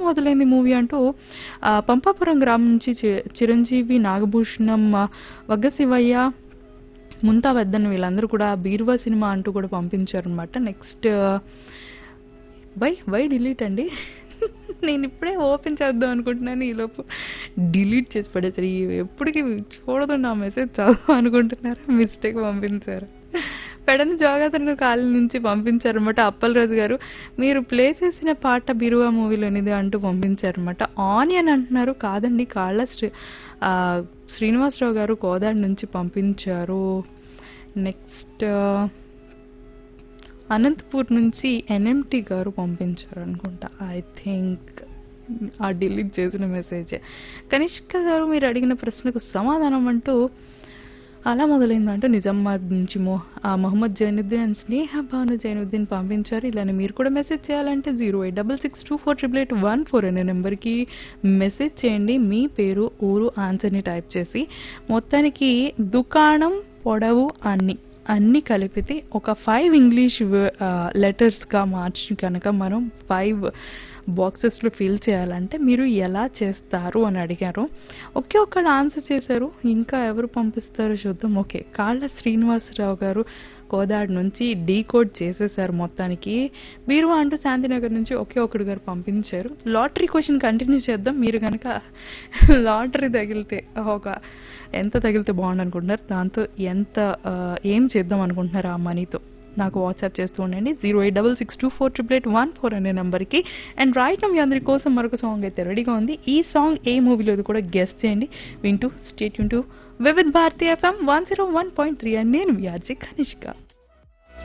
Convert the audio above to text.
మొదలైంది మూవీ అంటూ ఆ, పంపాపురం గ్రామం నుంచి చి- చిరంజీవి నాగభూషణం ఆ, వగ్గ శివయ్య ముంతా వెద్దన్ వీళ్ళందరూ కూడా బీరువా సినిమా అంటూ కూడా పంపించారు అనమాట నెక్స్ట్ బై వై డిలీట్ అండి నేను ఇప్పుడే ఓపెన్ చేద్దాం అనుకుంటున్నాను ఈలోపు డిలీట్ చేసి పడేసారు ఈ ఎప్పటికీ చూడదు నా మెసేజ్ చదువు అనుకుంటున్నారు మిస్టేక్ పంపించారు పెడని జోగాతను కాలం నుంచి పంపించారనమాట అప్పలరాజు గారు మీరు ప్లే చేసిన పాట బిరువా మూవీలోనిది అంటూ పంపించారనమాట ఆనియన్ అంటున్నారు కాదండి కాళ్ళ శ్రీ ఆ, శ్రీనివాసరావు గారు కోదాడు నుంచి పంపించారు నెక్స్ట్ అనంతపూర్ నుంచి ఎన్ఎంటి గారు పంపించారు అనుకుంటా ఐ థింక్ ఆ డిలీట్ చేసిన మెసేజ్ కనిష్క గారు మీరు అడిగిన ప్రశ్నకు సమాధానం అంటూ అలా మొదలైందంటూ నిజామాబాద్ నుంచి మొ ఆ మొహమ్మద్ జైనుద్దీన్ అండ్ స్నేహ భాను జైనుద్దీన్ పంపించారు ఇలానే మీరు కూడా మెసేజ్ చేయాలంటే zero eight double six two four triple eight one four అనే నెంబర్కి మెసేజ్ చేయండి మీ పేరు ఊరు ఆన్సర్ని టైప్ చేసి మొత్తానికి దుకాణం పొడవు అన్ని అన్ని కలిపితే ఒక ఫైవ్ ఇంగ్లీష్ లెటర్స్గా మార్చి కనుక మనం ఫైవ్ బాక్సెస్లో ఫిల్ చేయాలంటే మీరు ఎలా చేస్తారు అని అడిగారు ఒకే ఒక్కళ్ళు ఆన్సర్ చేశారు ఇంకా ఎవరు పంపిస్తారో చూద్దాం ఓకే కాళ్ళ శ్రీనివాసరావు గారు కోదాడు నుంచి డీ కోడ్ చేసేసారు మొత్తానికి మీరు అంటూ శాంతినగర్ నుంచి ఒకే ఒక్కడు గారు పంపించారు లాటరీ క్వశ్చన్ కంటిన్యూ చేద్దాం మీరు కనుక లాటరీ తగిలితే ఒక ఎంత తగిలితే బాగుండు అనుకుంటున్నారు దాంతో ఎంత ఆ, ఏం చేద్దాం అనుకుంటున్నారు ఆ మనీతో నాకు వాట్సాప్ చేస్తూ ఉండండి zero eight double six two four triple eight one four అనే నెంబర్కి అండ్ రైట్ మీ అందరి కోసం మరొక సాంగ్ అయితే రెడీగా ఉంది ఈ సాంగ్ ఏ మూవీలో కూడా గెస్ట్ చేయండి వింటూ స్టేట్ యూన్ to Vividh Bharati FM one zero one point three and నేను విఆర్జీ కనిష్క